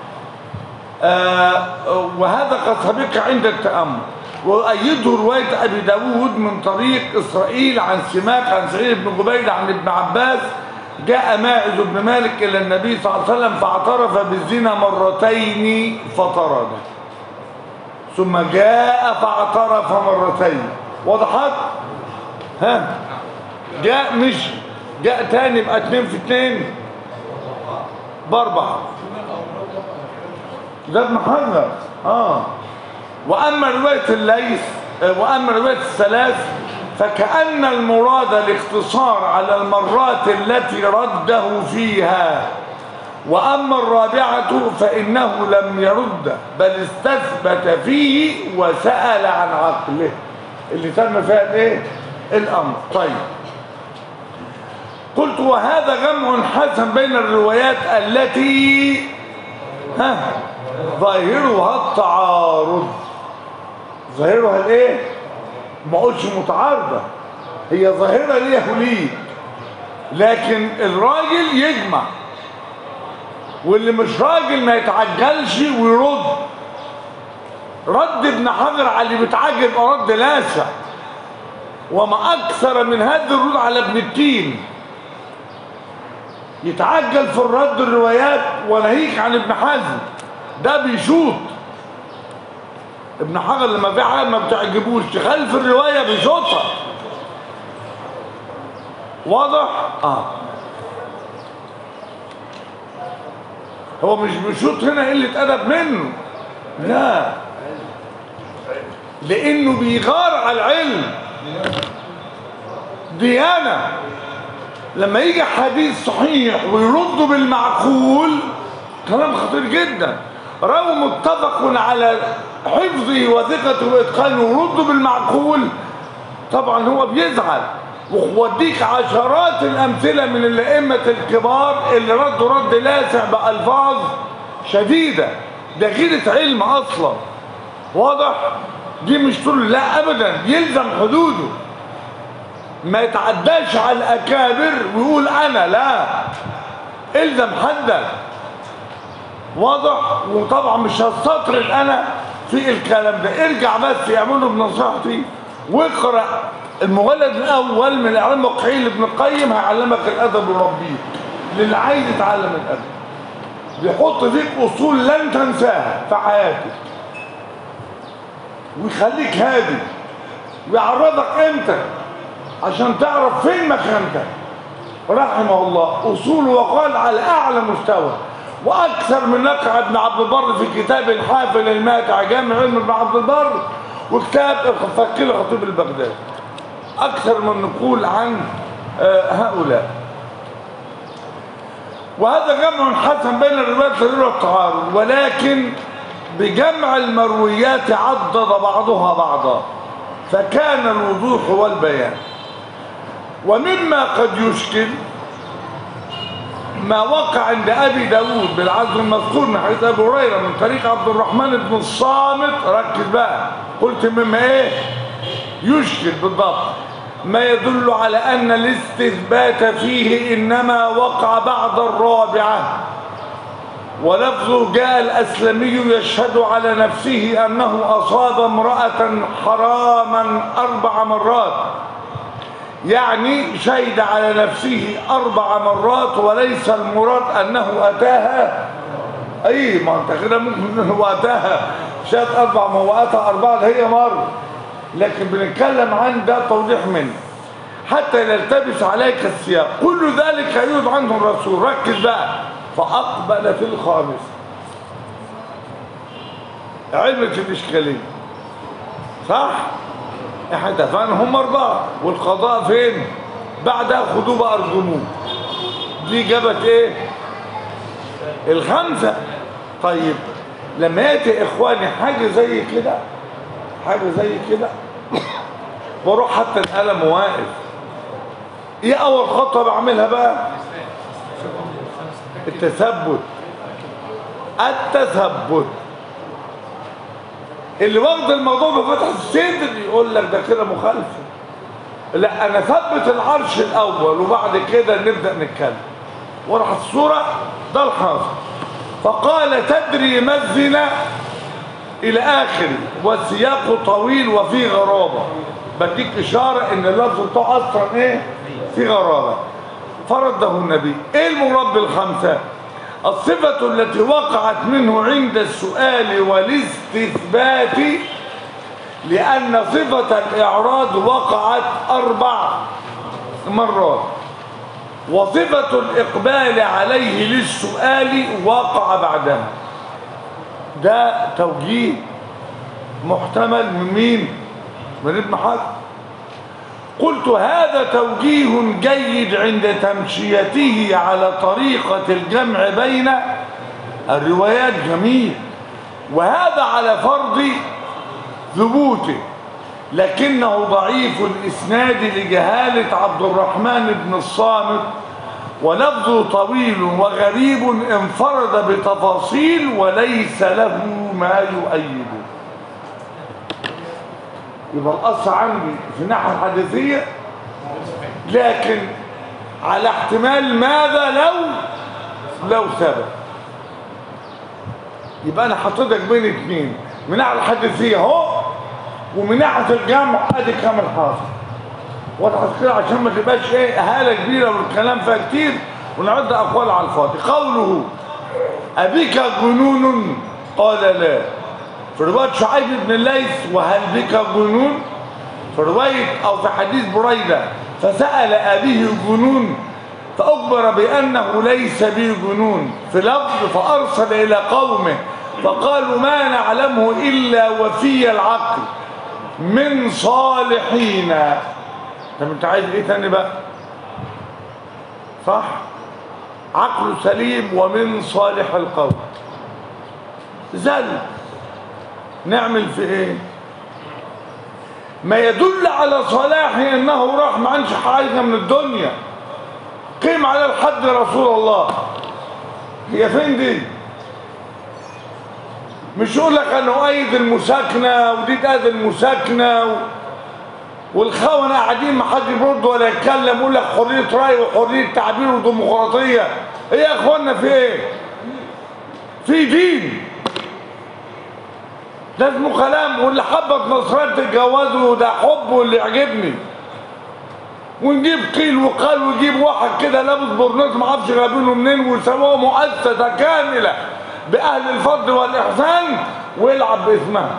آه، وهذا قد سبق عند التأمل وأيده رواية أبي داود من طريق إسرائيل عن سماك عن سعيد بن جبير عن ابن عباس جاء ماعز بن مالك إلى النبي صلى الله عليه وسلم فاعترف بالزنا مرتين فطرده ثم جاء فاعترف مرتين وضحت ها جاء مش جاء تاني يبقى اتنين في اتنين باربعة ده ابن حجر اه واما روايه الليث آه، واما روايه الثلاث فكأن المراد الاقتصار على المرات التي رده فيها واما الرابعه فانه لم يرد بل استثبت فيه وسأل عن عقله اللي تم فيها الايه الامر طيب قلت وهذا جمع حسن بين الروايات التي ها ظاهرها التعارض ظاهرها الايه ما قلتش متعارضه هي ظاهره ليه وليه لكن الراجل يجمع واللي مش راجل ما يتعجلش ويرد رد ابن حجر على اللي بيتعجل يبقى رد لاسع وما اكثر من هذا الرد على ابن التين يتعجل في الرد الروايات وناهيك عن ابن حزم ده بيشوط ابن حجر لما في حاجه ما بتعجبوش تخالف الروايه بيشوطها واضح اه هو مش بيشوط هنا قله ادب منه لا لانه بيغار على العلم ديانه لما يجي حديث صحيح ويرد بالمعقول كلام خطير جدا راوي متفق على حفظه وثقته واتقانه ويرد بالمعقول طبعا هو بيزعل ووديك عشرات الامثله من الائمه الكبار اللي ردوا رد لاسع بالفاظ شديده ده غيره علم اصلا واضح دي مش تقول لا ابدا يلزم حدوده ما يتعداش على الاكابر ويقول انا لا الزم حدك واضح وطبعا مش هستطرد انا في الكلام ده ارجع بس يعملوا بنصيحتي واقرا المجلد الاول من الاعلام الواقعي لابن القيم هيعلمك الادب ويربيك للي عايز يتعلم الادب بيحط فيك اصول لن تنساها في حياتك ويخليك هادي ويعرضك امتى عشان تعرف فين مكانتك رحمه الله اصول وقال على اعلى مستوى واكثر من نقع ابن عبد البر في كتاب الحافل الماتع جامع علم ابن عبد البر وكتاب فقيه الخطيب البغدادي اكثر من نقول عن آه، هؤلاء وهذا جمع حسن بين الروايات الغير والتعارض ولكن بجمع المرويات عضد بعضها بعضا فكان الوضوح والبيان ومما قد يشكل ما وقع عند ابي داود بالعزم المذكور من حديث ابي هريره من طريق عبد الرحمن بن الصامت ركز بقى قلت مما ايه يشكل بالضبط ما يدل على ان الاستثبات فيه انما وقع بعد الرابعه ولفظه جاء الاسلمي يشهد على نفسه انه اصاب امراه حراما اربع مرات يعني شهد على نفسه أربع مرات وليس المراد أنه أتاها أي ما أنت كده ممكن أنه أتاها شهد أربع ما هو أتى أربعة هي مرة لكن بنتكلم عن ده توضيح منه حتى لا يلتبس عليك السياق كل ذلك يعود عنه الرسول ركز بقى فأقبل في الخامس علمت الإشكالية صح؟ احنا اتفقنا هم اربعه والقضاء فين بعدها خدوه بقى ارجموه دي جابت ايه الخمسه طيب لما ياتي اخواني حاجه زي كده حاجه زي كده بروح حتى القلم واقف ايه اول خطوه بعملها بقى التثبت التثبت اللي واخد الموضوع بفتح الصدر يقول لك ده كده مخالفه لا انا ثبت العرش الاول وبعد كده نبدا نتكلم وراح الصوره ده الحاصل فقال تدري ما الزنا الى اخره والسياق طويل وفيه غرابه بديك اشاره ان اللفظ بتاعه اصلا ايه في غرابه فرده النبي ايه المراد بالخمسه الصفة التي وقعت منه عند السؤال والاستثبات لأن صفة الإعراض وقعت أربع مرات وصفة الإقبال عليه للسؤال وقع بعدها ده توجيه محتمل من مين؟ من ابن حجر قلت هذا توجيه جيد عند تمشيته على طريقة الجمع بين الروايات جميل وهذا على فرض ثبوته لكنه ضعيف الإسناد لجهالة عبد الرحمن بن الصامت ولفظه طويل وغريب انفرد بتفاصيل وليس له ما يؤيده يبقى القص عندي في الناحيه الحديثيه لكن على احتمال ماذا لو لو ثبت يبقى انا حطيتك بين اثنين من ناحيه الحديثيه اهو ومن ناحيه الجمع ادي كامل حاصل واضح كده عشان ما تبقاش ايه هاله كبيره والكلام فيها كتير ونعد أقوال على الفاضي قوله أبيك جنون قال لا في رواية شعيب بن الليث وهل بك جنون في رواية أو في حديث بريدة فسأل أبيه جنون فأخبر بأنه ليس به جنون في لفظ فأرسل إلى قومه فقالوا ما نعلمه إلا وفي العقل من صالحين طب انت عايز ايه تاني بقى صح عقل سليم ومن صالح القوم زل نعمل في ايه ما يدل على صلاحه انه راح ما عندش حاجه من الدنيا قيم على الحد رسول الله هي فين دي مش يقول لك انا اؤيد المساكنه ودي تأذي المساكنه و... والخونه قاعدين ما حد يرد ولا يتكلم يقول لك حريه راي وحريه تعبير وديمقراطيه ايه يا اخوانا في ايه في دين ده اسمه كلام واللي حبت نصران تتجوزه ده حب واللي يعجبني ونجيب قيل وقال ونجيب واحد كده لابس برنيط ما اعرفش جايبينه منين ويسموها مؤسسه كامله باهل الفضل والاحسان ويلعب باسمها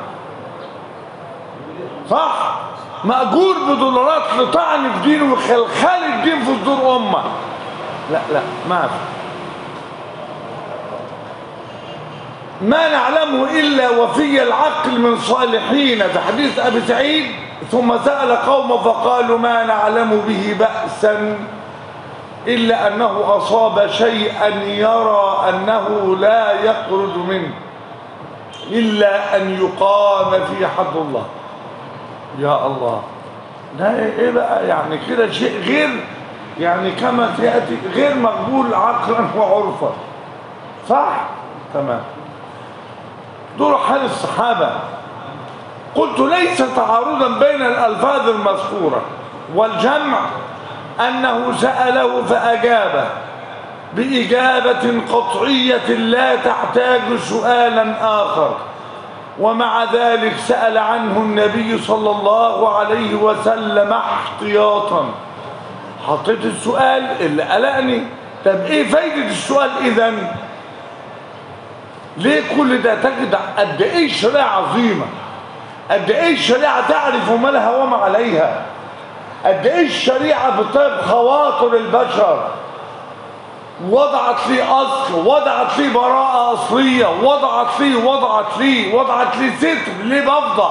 صح مأجور بدولارات لطعن في دينه وخلخال الدين في صدور امه لا لا ما في ما نعلمه إلا وفي العقل من صالحين في حديث أبي سعيد ثم سأل قوم فقالوا ما نعلم به بأسا إلا أنه أصاب شيئا يرى أنه لا يخرج منه إلا أن يقام في حد الله يا الله ده إيه بقى يعني كده شيء غير يعني كما سيأتي غير مقبول عقلا وعرفا صح؟ تمام دول حال الصحابة قلت ليس تعارضا بين الألفاظ المذكورة والجمع أنه سأله فأجابه بإجابة قطعية لا تحتاج سؤالا آخر ومع ذلك سأل عنه النبي صلى الله عليه وسلم احتياطا حطيت السؤال اللي قلقني طب ايه فايدة السؤال اذن ليه كل ده تجد قد ايه الشريعه عظيمه قد ايه الشريعه تعرف ما لها وما عليها قد ايه الشريعه بتطيب خواطر البشر وضعت لي اصل وضعت لي براءه اصليه وضعت لي وضعت لي وضعت لي ستر ليه بفضح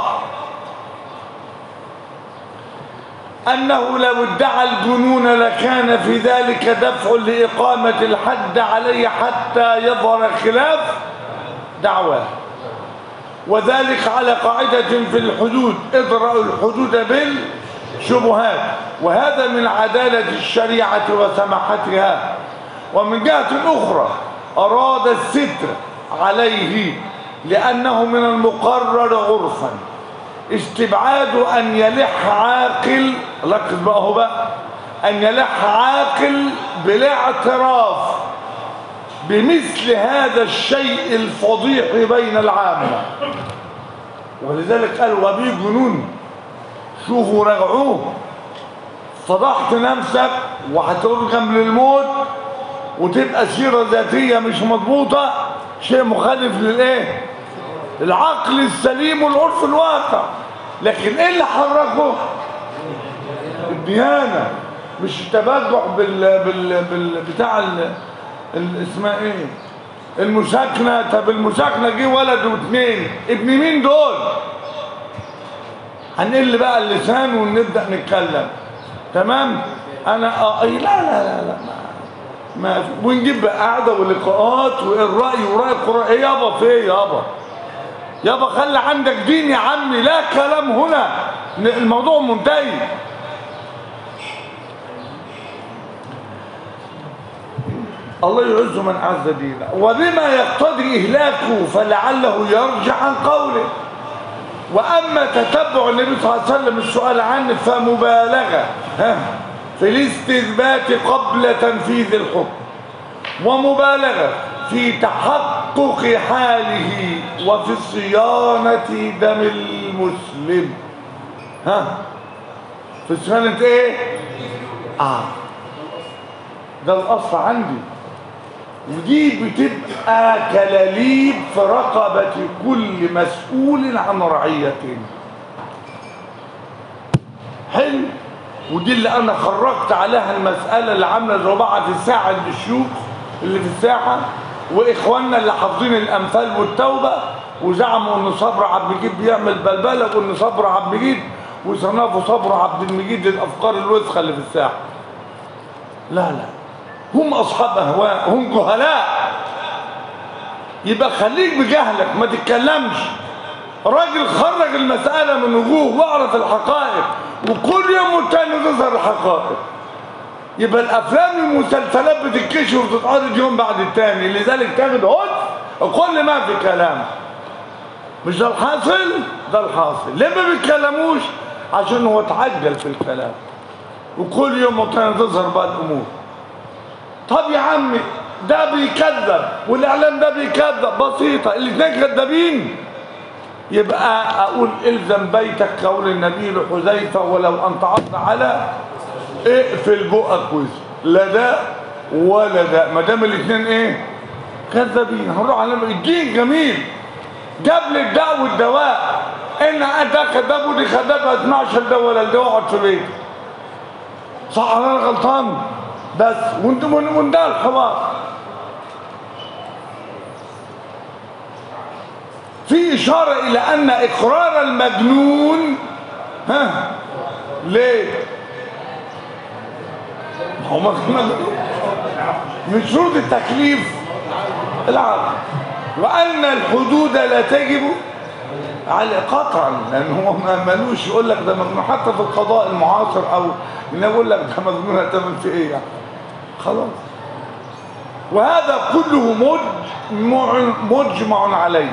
أنه لو ادعى الجنون لكان في ذلك دفع لإقامة الحد عليه حتى يظهر خلاف دعوة وذلك على قاعدة في الحدود ادرأوا الحدود بالشبهات وهذا من عدالة الشريعة وسماحتها ومن جهة أخرى أراد الستر عليه لأنه من المقرر عرفا استبعاد أن يلح عاقل ركز بقى هو بقى أن يلح عاقل بالاعتراف بمثل هذا الشيء الفضيح بين العامة ولذلك قال وبي جنون شوفوا رجعوه فضحت نفسك وهترجم للموت وتبقى سيرة ذاتية مش مضبوطة شيء مخالف للايه العقل السليم والعرف الواقع لكن ايه اللي حركه الديانة مش التبجح بال بال بال بتاع ال... ال... اسمها ايه المساكنة طب المساكنة جه ولد واثنين ابن مين دول هنقل بقى اللسان ونبدأ نتكلم تمام انا اه لا لا لا لا ما ما ونجيب بقى قعده ولقاءات والراي وراي القران ايه يابا في ايه يابا يابا خلي عندك دين يا عمي لا كلام هنا الموضوع منتهي الله يعز من اعز دينه وبما يقتضي اهلاكه فلعله يرجع عن قوله واما تتبع النبي صلى الله عليه وسلم السؤال عنه فمبالغه ها في الاستثبات قبل تنفيذ الحكم ومبالغه في تحقق حاله وفي صيانه دم المسلم ها في صيانه ايه اه ده الاصل عندي ودي بتبقى كلاليب في رقبة كل مسؤول عن رعيته حلو ودي اللي انا خرجت عليها المسألة اللي عاملة زوبعة في الساعة للشيوخ اللي في الساحة واخواننا اللي حافظين الامثال والتوبة وزعموا ان صبر عبد المجيد بيعمل بلبلة وان صبر عبد المجيد وصنفوا صبر عبد المجيد للافكار الوسخة اللي في الساحة لا لا هم اصحاب اهواء هم جهلاء يبقى خليك بجهلك ما تتكلمش راجل خرج المسألة من وجوه واعرف الحقائق وكل يوم والتاني تظهر الحقائق يبقى الافلام والمسلسلات بتتكشف وتتعرض يوم بعد التاني لذلك تاخد هد وكل ما في كلام مش ده الحاصل ده الحاصل ليه ما بيتكلموش عشان هو اتعجل في الكلام وكل يوم والتاني تظهر بقى الامور طب يا عمي ده بيكذب والاعلام ده بيكذب بسيطه الاثنين كذابين يبقى اقول الزم بيتك قول النبي لحذيفه ولو ان تعض على اقفل بقك وزن لا ده ولا ده ما دام الاثنين ايه كذابين هنروح على الدين جميل جاب لي الداء والدواء ان ده كذاب ودي كذاب ما اسمعش ده ولا ده اقعد في بيتك صح انا غلطان بس وانت من ده الحوار في إشارة إلى أن إقرار المجنون ها ليه؟ هو مجنون من شروط التكليف العقل وأن الحدود لا تجب على قطعا لأن هو ما ملوش يقول لك ده مجنون حتى في القضاء المعاصر أو يقول لك ده مجنون هتعمل في إيه يعني خلاص وهذا كله مجمع, مجمع عليه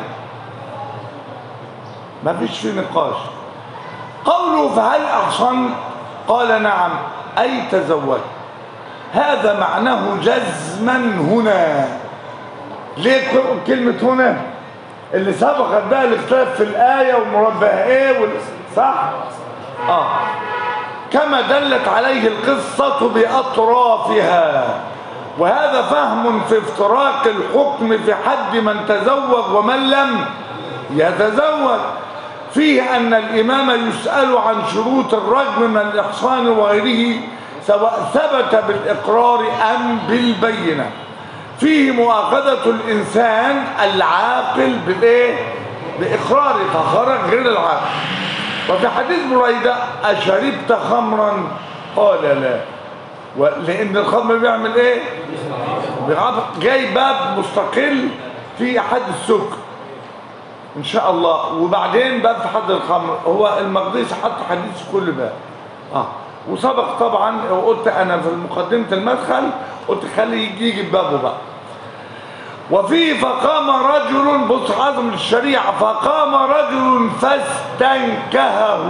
ما فيش فيه نقاش قوله فهل أحصن قال نعم أي تزوج هذا معناه جزما هنا ليه كلمة هنا اللي سبقت بقى الاختلاف في الآية والمراد بها ايه وال... صح اه كما دلت عليه القصة بأطرافها وهذا فهم في افتراق الحكم في حد من تزوج ومن لم يتزوج فيه أن الإمام يسأل عن شروط الرجم من الإحصان وغيره سواء ثبت بالإقرار أم بالبينة فيه مؤاخذة الإنسان العاقل بالإيه؟ بإقراره فخرج غير العاقل وفي حديث بريدة أشربت خمرا قال لا لأن الخمر بيعمل إيه؟ جاي باب مستقل في حد السكر ان شاء الله وبعدين باب في حد الخمر هو المقدسي حط حديث كل باب اه وسبق طبعا وقلت انا في مقدمه المدخل قلت خلي يجي يجي بابه بقى وفيه فقام رجل بص عظم الشريعه فقام رجل فاستنكهه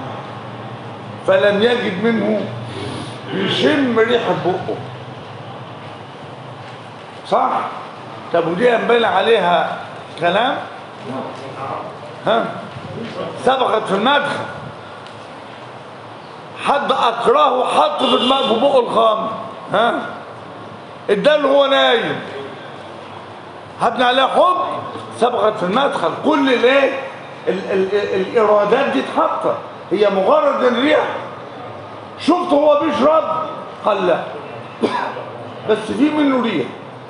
فلم يجد منه يشم ريحه بقه صح طب ودي ينبني عليها كلام ها سبقت في المدخل حد اكرهه حط في دماغه في بقه الخمر ها اداله هو نايم هبني عليه حب سبقت في المدخل كل الايه ال- ال- الارادات دي اتحطت هي مجرد الريح شفت هو بيشرب قال لا بس في منه ريح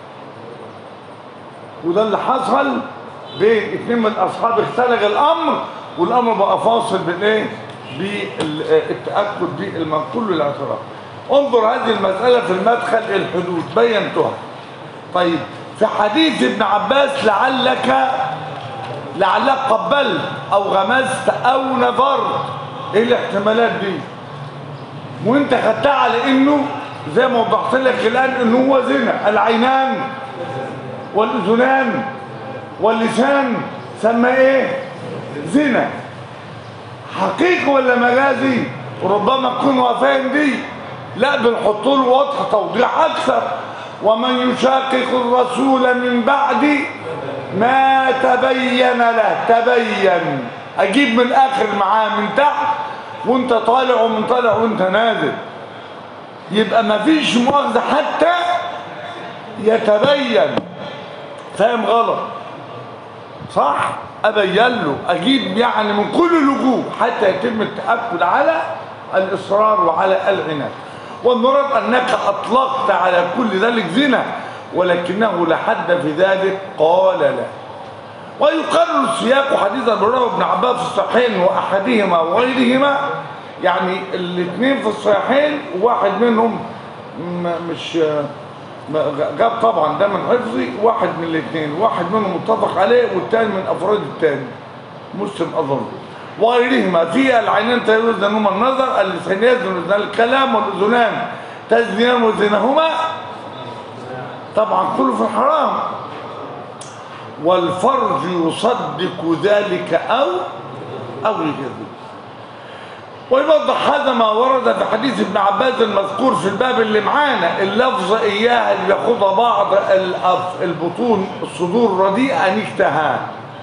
وده اللي حصل بين اتنين من الاصحاب اختلج الامر والامر بقى فاصل بالايه بالتاكد بالمنقول والاعتراف انظر هذه المساله في المدخل الحدود بينتها طيب في حديث ابن عباس لعلك لعلك قبلت او غمزت او نظرت ايه الاحتمالات دي وانت خدتها على انه زي ما وضحت لك الان انه هو زنا العينان والاذنان واللسان سمى ايه زنا حقيقي ولا مجازي ربما تكون وفاهم دي لا بنحط له وضح توضيح اكثر ومن يشاقق الرسول من بعد ما تبين له تبين اجيب من اخر معاه من تحت وانت طالع ومن طالع وانت نازل يبقى ما فيش مؤاخذة حتى يتبين فاهم غلط صح ابين له اجيب يعني من كل الوجوه حتى يتم التاكد على الاصرار وعلى العناد والمراد انك اطلقت على كل ذلك زنا ولكنه لا حد في ذلك قال لا ويقرر سياق حديث البراء بن عباس في الصحيحين واحدهما وغيرهما يعني الاثنين في الصحيحين وواحد منهم م- مش م- جاب طبعا ده من حفظي واحد من الاثنين واحد منهم متفق عليه والثاني من افراد الثاني مسلم اظن وغيرهما فيها العينين تزنهما النظر اللسان يزن الكلام والاذنان تزنيان وزنهما طبعا كله في الحرام والفرج يصدق ذلك او او يكذب ويوضح هذا ما ورد في حديث ابن عباس المذكور في الباب اللي معانا اللفظ اياها اللي ياخدها بعض الأف- البطون الصدور رديئه نكتها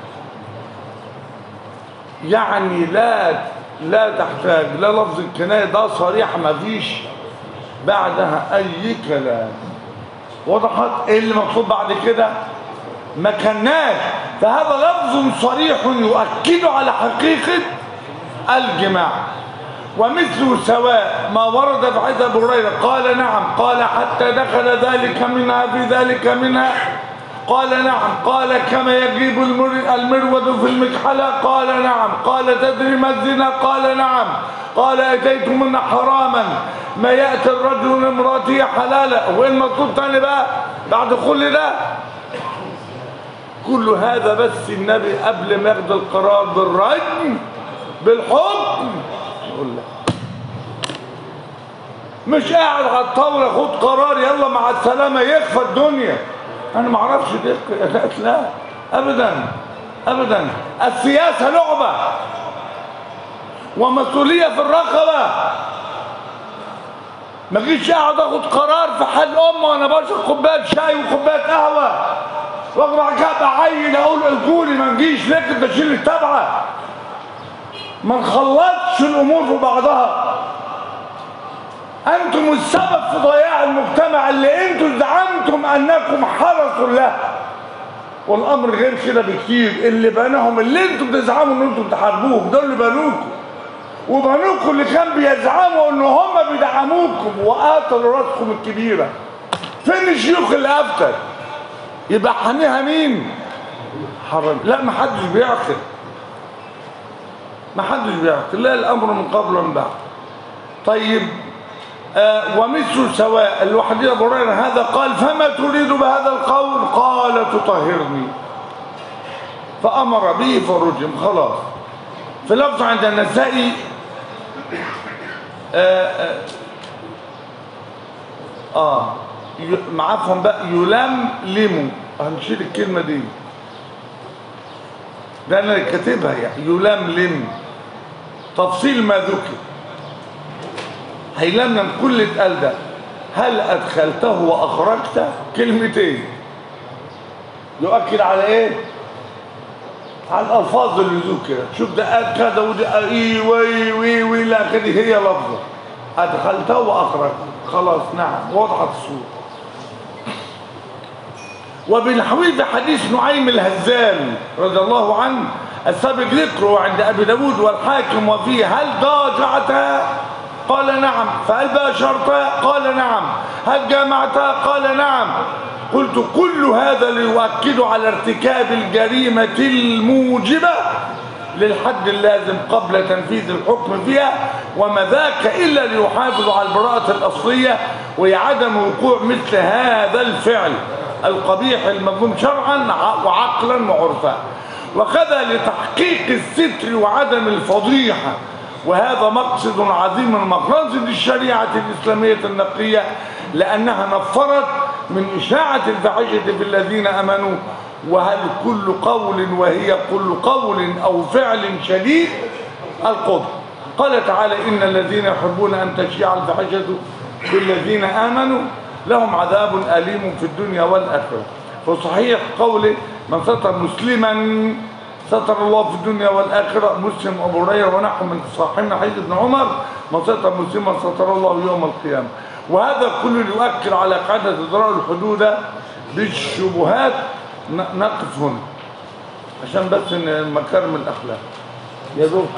يعني لا لا تحتاج لا لفظ الكنايه ده صريح ما فيش بعدها اي كلام وضحت ايه اللي مطلوب بعد كده ما كناش فهذا لفظ صريح يؤكد على حقيقه الجماع ومثله سواء ما ورد في حديث ابو هريره قال نعم قال حتى دخل ذلك منها في ذلك منها قال نعم قال كما يجيب المر- المرود في المكحله قال نعم قال تدري ما الزنا قال نعم قال اتيتم من حراما ما ياتي الرجل من امراته حلالا وين المطلوب تاني بقى بعد كل ده كل هذا بس النبي قبل ما ياخد القرار بالرجم بالحكم يقول لك مش قاعد على الطاوله خد قرار يلا مع السلامه يخفى الدنيا انا ما اعرفش دقه لا لا ابدا ابدا السياسه لعبه ومسؤوليه في الرقبه ما جيش اقعد اخد قرار في حال امي وانا بشرب كوبايه شاي وكوبايه قهوه واطلع كده ابقى عيل اقول الكولي ما نجيش لكن بشيل التبعه ما نخلطش الامور في بعضها انتم السبب في ضياع المجتمع اللي انتم زعمتم انكم حرسوا له والامر غير كده بكتير اللي بناهم اللي انتم بتزعموا ان انتم تحاربوهم دول اللي بنوكم وبنوكم اللي كان بيزعموا ان هم بيدعموكم وقاتلوا راسكم الكبيره فين الشيوخ اللي افتت يبقى حاميها مين حرام لا ما حدش بيعقل ما حدش بيعقل لا الامر من قبل ومن بعد طيب آه ومثل سواء الوحدي ابو هريره هذا قال فما تريد بهذا القول قال تطهرني فامر به فرجم خلاص في لفظ عند النسائي آه آه, آه ي- معافهم بقى يلام لموا هنشيل الكلمه دي ده انا اللي كاتبها يعني يلام لم تفصيل ما ذكر هيلمنا من كل اتقال ده هل ادخلته واخرجته كلمتين يؤكد على ايه على الالفاظ اللي ذكرت شوف ده قال كذا ودي قال اي وي وي وي لا كده هي لفظه ادخلته واخرجته خلاص نعم وضحت الصوره وبنحويه في حديث نعيم الهزال رضي الله عنه السابق ذكره عند ابي داود والحاكم وفيه هل ضاجعتها قال نعم فهل باشرتها قال نعم هل جامعتها قال نعم قلت كل هذا ليؤكد على ارتكاب الجريمة الموجبة للحد اللازم قبل تنفيذ الحكم فيها وما ذاك إلا ليحافظ على البراءة الأصلية وهي عدم وقوع مثل هذا الفعل القبيح المذموم شرعا وعقلا وعرفا وكذا لتحقيق الستر وعدم الفضيحة وهذا مقصد عظيم من مقاصد الشريعة الإسلامية النقية لأنها نفرت من إشاعة الفاحشة في الذين أمنوا وهل كل قول وهي كل قول أو فعل شديد القبح قال تعالى إن الذين يحبون أن تشيع الفاحشة في الذين آمنوا لهم عذاب أليم في الدنيا والآخرة فصحيح قوله من ستر مسلما ستر الله في الدنيا والآخرة مسلم أبو هريرة ونحو من صاحبنا حديث ابن عمر من ستر مسلما ستر الله يوم القيامة وهذا كله يؤكد على قاعدة إدراء الحدود بالشبهات ن- نقف هنا عشان بس إن مكارم الأخلاق يا دوب